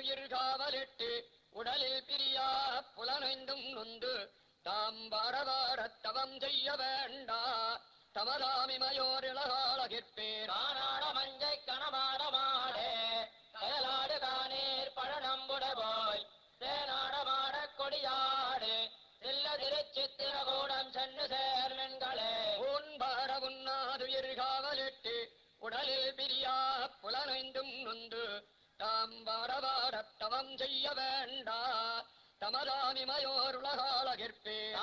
உயிர் காவலிட்டு உடலில் பிரியா புலனைந்தும் நொந்து தாம் வாடவாடத் தவம் செய்ய வேண்டா தமதாமிமையோர் இளகாலகிற்பேர் காணாட மஞ்சை கணமாட மாடே கயலாடு காணீர் பழனம்புட போய் தேனாட மாட கொடியாடு சில்ல திருச்சித்திரகூடம் சென்று சேர்மென்களே ஊன்பார உண்ணாதுயிர் காவலிட்டு உடலில் பிரியா புலனைந்தும் நொந்து தாம் வாடவாடத் தவம் செய்ய வேண்டா தமதாமிமையோர் உலகாலகிற்பேர்